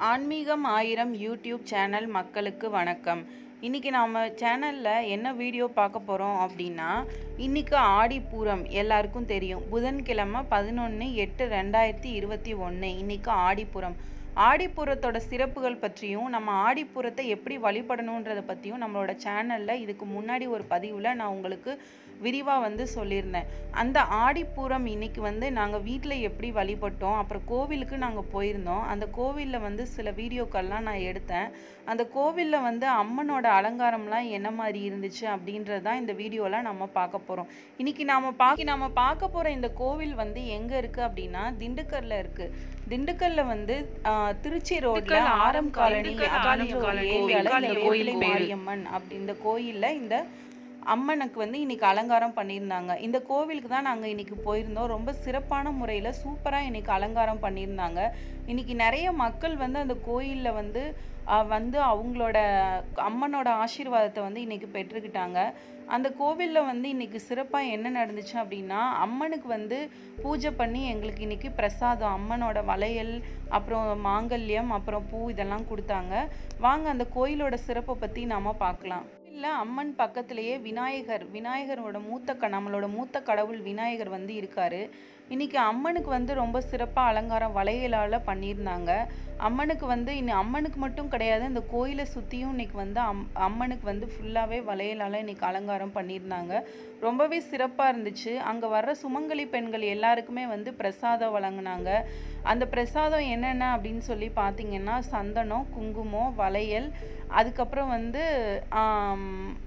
ஆன்மீகம் ஆயிரம் YouTube channel மக்களுக்கு வணக்கம் இன்றைக்கி நாம் சேனலில் என்ன வீடியோ பார்க்க போகிறோம் அப்படின்னா இன்றைக்கி ஆடிப்பூரம் எல்லாருக்கும் தெரியும் புதன்கிழமை பதினொன்று எட்டு ரெண்டாயிரத்தி இருபத்தி ஒன்று இன்றைக்கி ஆடிப்பூரம் ஆடிப்பூரத்தோட சிறப்புகள் பற்றியும் நம்ம ஆடிப்பூரத்தை எப்படி வழிபடணுன்றதை பற்றியும் நம்மளோட சேனலில் இதுக்கு முன்னாடி ஒரு பதிவில் நான் உங்களுக்கு விரிவாக வந்து சொல்லியிருந்தேன் அந்த ஆடிப்பூரம் இன்னைக்கு வந்து நாங்கள் வீட்டில் எப்படி வழிபட்டோம் அப்புறம் கோவிலுக்கு நாங்கள் போயிருந்தோம் அந்த கோவிலில் வந்து சில வீடியோக்கள்லாம் நான் எடுத்தேன் அந்த கோவிலில் வந்து அம்மனோட அலங்காரம்லாம் என்ன மாதிரி இருந்துச்சு அப்படின்றது தான் இந்த வீடியோவில் நம்ம பார்க்க போகிறோம் இன்னைக்கு நாம் பார்க்க நம்ம பார்க்க போகிற இந்த கோவில் வந்து எங்கே இருக்குது அப்படின்னா திண்டுக்கல்ல இருக்குது திண்டுக்கல்ல வந்து ஆஹ், திருச்சி ரோட்ல ஆரம் காலனி திண்டுக்கல் அப்படின்ற ஒரு ஆரம் காலனி ஏரியால கோவில். இந்த கோயில் வேப்பிலை பேரு. மாரியம்மன் அப்படி இந்த கோயில்ல இந்த அம்மனுக்கு வந்து இன்னைக்கு அலங்காரம் பண்ணியிருந்தாங்க இந்த கோவிலுக்கு தான் நாங்கள் இன்னைக்கு போயிருந்தோம் ரொம்ப சிறப்பான முறையில் சூப்பராக இன்னைக்கு அலங்காரம் பண்ணியிருந்தாங்க இன்னைக்கு நிறைய மக்கள் வந்து அந்த கோயிலில் வந்து ஆஹ், வந்து அவங்களோட அம்மனோட ஆசீர்வாதத்தை வந்து இன்னைக்கு பெற்றுக்கிட்டாங்க அந்த கோவிலில் வந்து இன்னைக்கு சிறப்பாக என்ன நடந்துச்சு அப்படின்னா அம்மனுக்கு வந்து பூஜை பண்ணி எங்களுக்கு இன்னைக்கு பிரசாதம் அம்மனோட வளையல் அப்புறம் மாங்கல்யம் அப்புறம் பூ இதெல்லாம் கொடுத்தாங்க வாங்க அந்த கோயிலோட சிறப்பை பற்றி நாம பார்க்கலாம் இல்லை அம்மன் பக்கத்திலேயே விநாயகர் விநாயகரோட மூத்த க நம்மளோட மூத்த கடவுள் விநாயகர் வந்து இருக்காரு இன்னைக்கு அம்மனுக்கு வந்து ரொம்ப சிறப்பாக அலங்காரம் வளையலால் பண்ணியிருந்தாங்க அம்மனுக்கு வந்து இன்னும் அம்மனுக்கு மட்டும் கிடையாது இந்த கோயிலை சுற்றியும் இன்னைக்கு வந்து அம் அம்மனுக்கு வந்து ஃபுல்லாகவே வளையலால் இன்னைக்கு அலங்காரம் பண்ணியிருந்தாங்க ரொம்பவே சிறப்பாக இருந்துச்சு அங்கே வர்ற சுமங்கலி பெண்கள் எல்லாருக்குமே வந்து பிரசாதம் வழங்கினாங்க அந்த பிரசாதம் என்னென்ன அப்படின்னு சொல்லி பார்த்தீங்கன்னா சந்தனம் குங்குமம் வளையல் அதுக்கப்புறம் வந்து ஆம்,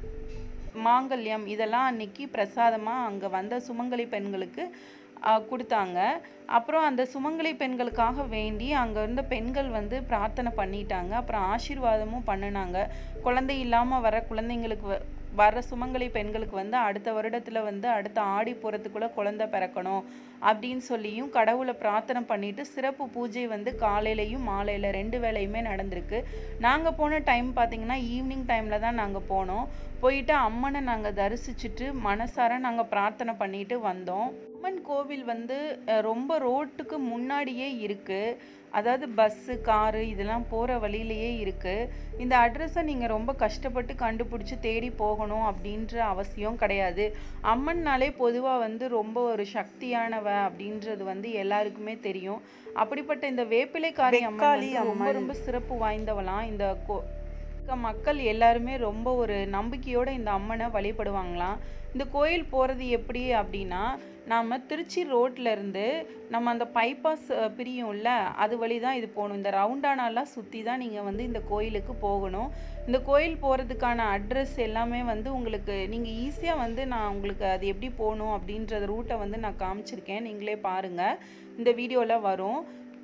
மாங்கல்யம் இதெல்லாம் அன்னைக்கு பிரசாதமாக அங்கே வந்த சுமங்கலி பெண்களுக்கு ஆ, கொடுத்தாங்க அப்புறம் அந்த சுமங்கலி பெண்களுக்காக வேண்டி அங்கே இருந்த பெண்கள் வந்து பிரார்த்தனை பண்ணிட்டாங்க அப்புறம் ஆசீர்வாதமும் பண்ணினாங்க குழந்தை இல்லாமல் வர குழந்தைங்களுக்கு வ- வர்ற சுமங்கலி பெண்களுக்கு வந்து அடுத்த வருடத்தில் வந்து அடுத்த ஆடி போகிறதுக்குள்ளே குழந்தை பிறக்கணும் அப்படின்னு சொல்லியும் கடவுளை பிரார்த்தனை பண்ணிட்டு சிறப்பு பூஜை வந்து காலையிலையும் மாலையில் ரெண்டு வேளையுமே நடந்திருக்கு நாங்கள் போன டைம் பார்த்தீங்கன்னா ஈவினிங் டைமில் தான் நாங்கள் போனோம் போயிட்டு அம்மனை நாங்கள் தரிசிச்சுட்டு மனசார நாங்கள் பிரார்த்தனை பண்ணிட்டு வந்தோம் அம்மன் கோவில் வந்து அஹ், ரொம்ப ரோட்டுக்கு முன்னாடியே இருக்குது அதாவது பஸ்ஸு காரு இதெல்லாம் போகிற வழியிலேயே இருக்குது இந்த அட்ரஸை நீங்கள் ரொம்ப கஷ்டப்பட்டு கண்டுபிடிச்சி தேடி போகணும் அப்படின்ற அவசியம் கிடையாது அம்மன்னாலே பொதுவாக வந்து ரொம்ப ஒரு சக்தியானவ அப்படின்றது வந்து எல்லாருக்குமே தெரியும் அப்படிப்பட்ட இந்த வேப்பிலைக்காரி அம்மன் வெக்காளி வந்து ரொம்ப அம்மன். ரொம்ப சிறப்பு வாய்ந்தவளாம் இந்த கோ இருக்க மக்கள் எல்லாருமே ரொம்ப ஒரு நம்பிக்கையோட இந்த அம்மனை வழிபடுவாங்களாம் இந்த கோயில் போகிறது எப்படி அப்படின்னா நாம் திருச்சி ரோட்ல இருந்து நம்ம அந்த பைபாஸ் பிரியும்ல அது வழி தான் இது போகணும் இந்த ரவுண்டானாலாம் சுற்றி தான் நீங்கள் வந்து இந்த கோயிலுக்கு போகணும் இந்த கோயில் போகிறதுக்கான அட்ரஸ் எல்லாமே வந்து உங்களுக்கு நீங்கள் ஈஸியாக வந்து நான் உங்களுக்கு அது எப்படி போகணும் அப்படின்றத ரூட்டை வந்து நான் காமிச்சிருக்கேன் நீங்களே பாருங்கள் இந்த வீடியோவில் வரும்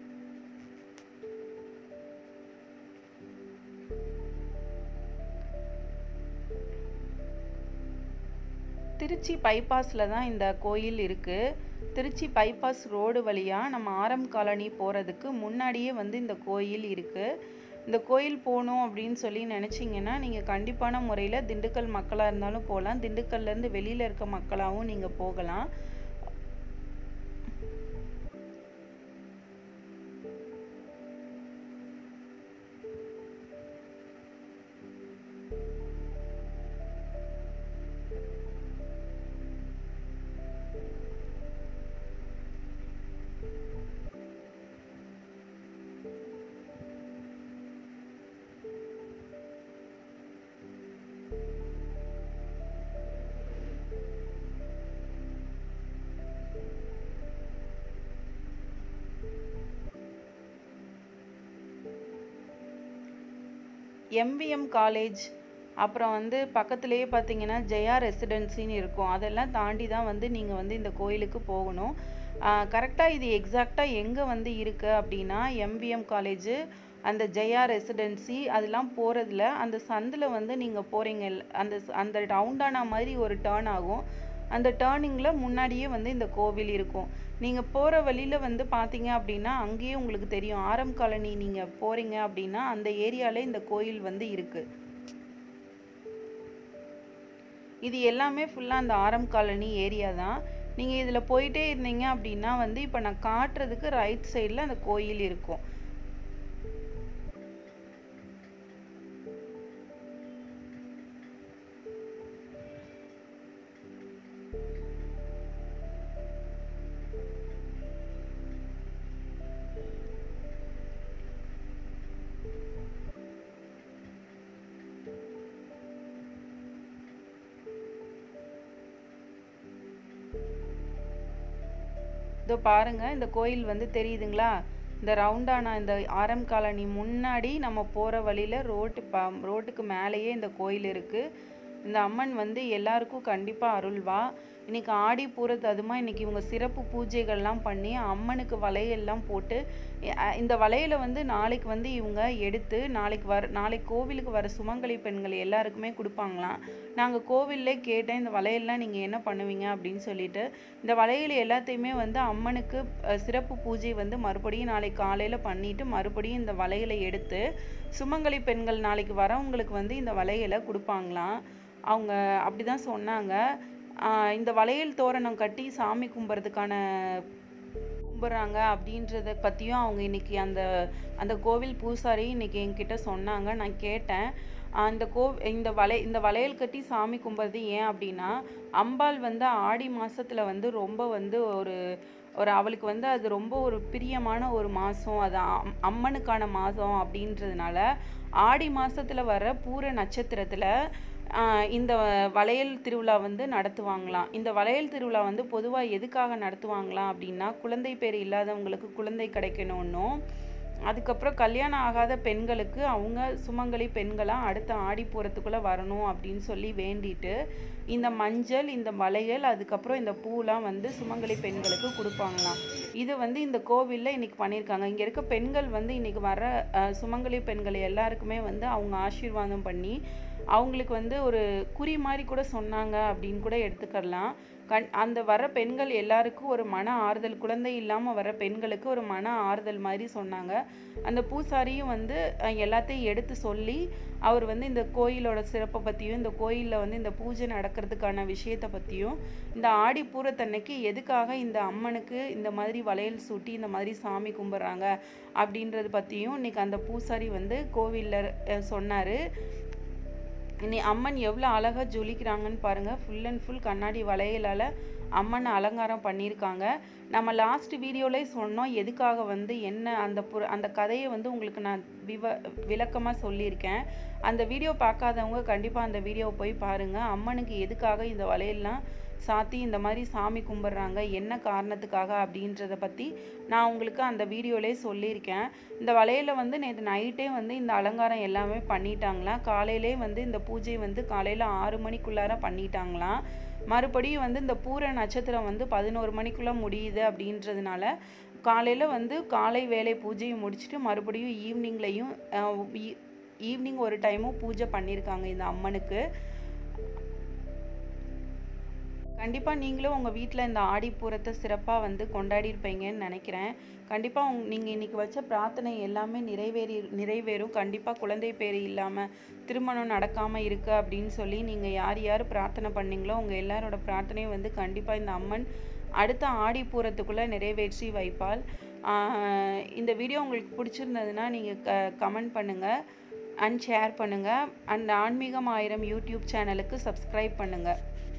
திருச்சி பைபாஸில் தான் இந்த கோயில் இருக்குது திருச்சி பைபாஸ் ரோடு வழியாக நம்ம ஆரம் காலனி போகிறதுக்கு முன்னாடியே வந்து இந்த கோயில் இருக்குது இந்த கோயில் போகணும் அப்படின்னு சொல்லி நினச்சிங்கன்னா நீங்கள் கண்டிப்பான முறையில் திண்டுக்கல் மக்களாக இருந்தாலும் போகலாம் திண்டுக்கல்லேருந்து வெளியில் இருக்க மக்களாகவும் நீங்கள் போகலாம் எம்விஎம் காலேஜ் அப்புறம் வந்து பக்கத்துலேயே பார்த்தீங்கன்னா ஜெயா ரெசிடென்சின்னு இருக்கும் அதெல்லாம் தாண்டி தான் வந்து நீங்கள் வந்து இந்த கோயிலுக்கு போகணும் கரெக்டாக இது எக்ஸாக்டாக எங்கே வந்து இருக்குது அப்படின்னா எம்விஎம் காலேஜு அந்த ஜெயா ரெசிடென்சி அதெல்லாம் போகிறதுல அந்த சந்தில் வந்து நீங்கள் போகிறீங்க அந்த ச- அந்த ரவுண்டானா மாதிரி ஒரு டேர்ன் ஆகும் அந்த டேர்னிங்கில் முன்னாடியே வந்து இந்த கோவில் இருக்கும் நீங்கள் போகிற வழியில் வந்து பார்த்தீங்க அப்படின்னா அங்கேயே உங்களுக்கு தெரியும் ஆரம் காலனி நீங்கள் போகிறீங்க அப்படின்னா அந்த ஏரியாவில் இந்த கோயில் வந்து இருக்குது இது எல்லாமே ஃபுல்லாக அந்த ஆரம் காலனி ஏரியா தான் நீங்கள் இதில் போயிட்டே இருந்தீங்க அப்படின்னா வந்து இப்போ நான் காட்டுறதுக்கு ரைட் சைடில் அந்த கோயில் இருக்கும் இதோ பாருங்க இந்த கோயில் வந்து தெரியுதுங்களா இந்த ரவுண்டானா இந்த ஆரம் காலனி முன்னாடி நம்ம போகிற வழியில் ரோட்டு ப ரோட்டுக்கு மேலேயே இந்த கோயில் இருக்குது இந்த அம்மன் வந்து எல்லாருக்கும் கண்டிப்பாக அருள்வா இன்னைக்கு ஆடி பூரத்து அதுமா இன்னைக்கு இவங்க சிறப்பு பூஜைகள்லாம் பண்ணி அம்மனுக்கு வளையல்லாம் போட்டு அஹ் இந்த வளையலை வந்து நாளைக்கு வந்து இவங்க எடுத்து நாளைக்கு வர நாளைக்கு கோவிலுக்கு வர சுமங்கலி பெண்கள் எல்லாருக்குமே கொடுப்பாங்களாம் நாங்கள் கோவில்லே கேட்டேன் இந்த வளையல்லாம் நீங்கள் என்ன பண்ணுவீங்க அப்படின்னு சொல்லிட்டு இந்த வளையல் எல்லாத்தையுமே வந்து அம்மனுக்கு அஹ், சிறப்பு பூஜை வந்து மறுபடியும் நாளைக்கு காலையில் பண்ணிட்டு மறுபடியும் இந்த வளையலை எடுத்து சுமங்கலி பெண்கள் நாளைக்கு வரவங்களுக்கு வந்து இந்த வளையலை கொடுப்பாங்களாம் அவங்க அப்படி தான் சொன்னாங்க ஆஹ் இந்த வளையல் தோரணம் கட்டி சாமி கும்பிட்றதுக்கான கும்பிட்றாங்க அப்படின்றத பற்றியும் அவங்க இன்னைக்கு அந்த அந்த கோவில் பூசாரி இன்னைக்கு என்கிட்ட சொன்னாங்க நான் கேட்டேன் ஆஹ் இந்த கோ இந்த வளை இந்த வளையல் கட்டி சாமி கும்பிட்றது ஏன் அப்படின்னா அம்பாள் வந்து ஆடி மாசத்துல வந்து ரொம்ப வந்து ஒரு ஒரு அவளுக்கு வந்து அது ரொம்ப ஒரு பிரியமான ஒரு மாதம் அது அம்- அம்மனுக்கான மாதம் அப்படின்றதுனால ஆடி மாசத்துல வர பூர நட்சத்திரத்துல ஆஹ் இந்த வளையல் திருவிழா வந்து நடத்துவாங்களாம் இந்த வளையல் திருவிழா வந்து பொதுவாக எதுக்காக நடத்துவாங்களாம் அப்படின்னா குழந்தை பேர் இல்லாதவங்களுக்கு குழந்தை கிடைக்கணும்னும் அதுக்கப்புறம் கல்யாணம் ஆகாத பெண்களுக்கு அவங்க சுமங்கலி பெண்களாம் அடுத்த ஆடி பூரத்துக்குள்ளே வரணும் அப்படின்னு சொல்லி வேண்டிட்டு இந்த மஞ்சள் இந்த வளையல் அதுக்கப்புறம் இந்த பூலாம் வந்து சுமங்கலி பெண்களுக்கு கொடுப்பாங்களாம் இது வந்து இந்த கோவிலில் இன்னைக்கு பண்ணியிருக்காங்க இங்கே இருக்க பெண்கள் வந்து இன்னைக்கு வர அஹ், சுமங்கலி பெண்கள் எல்லாருக்குமே வந்து அவங்க ஆசீர்வாதம் பண்ணி அவங்களுக்கு வந்து ஒரு குறி மாதிரி கூட சொன்னாங்க அப்படின்னு கூட எடுத்துக்கலாம் கண் அந்த வர பெண்கள் எல்லாருக்கும் ஒரு மன ஆறுதல் குழந்தை இல்லாமல் வர பெண்களுக்கு ஒரு மன ஆறுதல் மாதிரி சொன்னாங்க அந்த பூசாரியும் வந்து அஹ், எல்லாத்தையும் எடுத்து சொல்லி அவர் வந்து இந்த கோயிலோட சிறப்பை பற்றியும் இந்த கோயிலில் வந்து இந்த பூஜை நடக்கிறதுக்கான விஷயத்தை பற்றியும் இந்த ஆடி பூரத்தன்னைக்கு எதுக்காக இந்த அம்மனுக்கு இந்த மாதிரி வளையல் சூட்டி இந்த மாதிரி சாமி கும்பிட்றாங்க அப்படின்றது பற்றியும் இன்னைக்கு அந்த பூசாரி வந்து கோவிலில் சொன்னார் இனி அம்மன் எவ்வளோ அழகாக ஜொலிக்கிறாங்கன்னு பாருங்கள் ஃபுல் அண்ட் ஃபுல் கண்ணாடி வளையலால் அம்மனை அலங்காரம் பண்ணியிருக்காங்க நம்ம லாஸ்ட் வீடியோலே சொன்னோம் எதுக்காக வந்து என்ன அந்த புற அந்த கதையை வந்து உங்களுக்கு நான் விவ விளக்கமாக சொல்லியிருக்கேன் அந்த வீடியோ பார்க்காதவங்க கண்டிப்பாக அந்த வீடியோவை போய் பாருங்கள் அம்மனுக்கு எதுக்காக இந்த வளையல்லாம் சாத்தி இந்த மாதிரி சாமி கும்பிட்றாங்க என்ன காரணத்துக்காக அப்படின்றத பற்றி நான் உங்களுக்கு அந்த வீடியோலே சொல்லியிருக்கேன் இந்த வளையலை வந்து நேற்று நைட்டே வந்து இந்த அலங்காரம் எல்லாமே பண்ணிட்டாங்களாம் காலையிலே வந்து இந்த பூஜை வந்து காலையில் ஆறு மணிக்குள்ளார பண்ணிட்டாங்களாம் மறுபடியும் வந்து இந்த பூர நட்சத்திரம் வந்து பதினோரு மணிக்குள்ளே முடியுது அப்படின்றதுனால காலையில் வந்து காலை வேலை பூஜையை முடிச்சுட்டு மறுபடியும் ஈவினிங்லேயும் ஈவினிங் ஒரு டைமும் பூஜை பண்ணியிருக்காங்க இந்த அம்மனுக்கு கண்டிப்பாக நீங்களும் உங்கள் வீட்டில் இந்த ஆடிப்பூரத்தை சிறப்பாக வந்து கொண்டாடியிருப்பீங்கன்னு நினைக்கிறேன் கண்டிப்பாக உங் நீங்கள் இன்றைக்கி வச்ச பிரார்த்தனை எல்லாமே நிறைவேறி நிறைவேறும் கண்டிப்பாக குழந்தை பேர் இல்லாமல் திருமணம் நடக்காமல் இருக்கு அப்படின்னு சொல்லி நீங்கள் யார் யார் பிரார்த்தனை பண்ணீங்களோ உங்கள் எல்லாரோட பிரார்த்தனையும் வந்து கண்டிப்பாக இந்த அம்மன் அடுத்த ஆடிப்பூரத்துக்குள்ளே நிறைவேற்றி வைப்பாள் ஆஹ் இந்த வீடியோ உங்களுக்கு பிடிச்சிருந்ததுன்னா நீங்கள் க கமெண்ட் பண்ணுங்கள் அண்ட் ஷேர் பண்ணுங்கள் அண்ட் ஆன்மீகம் ஆயிரம் யூடியூப் சேனலுக்கு சப்ஸ்கிரைப் பண்ணுங்கள்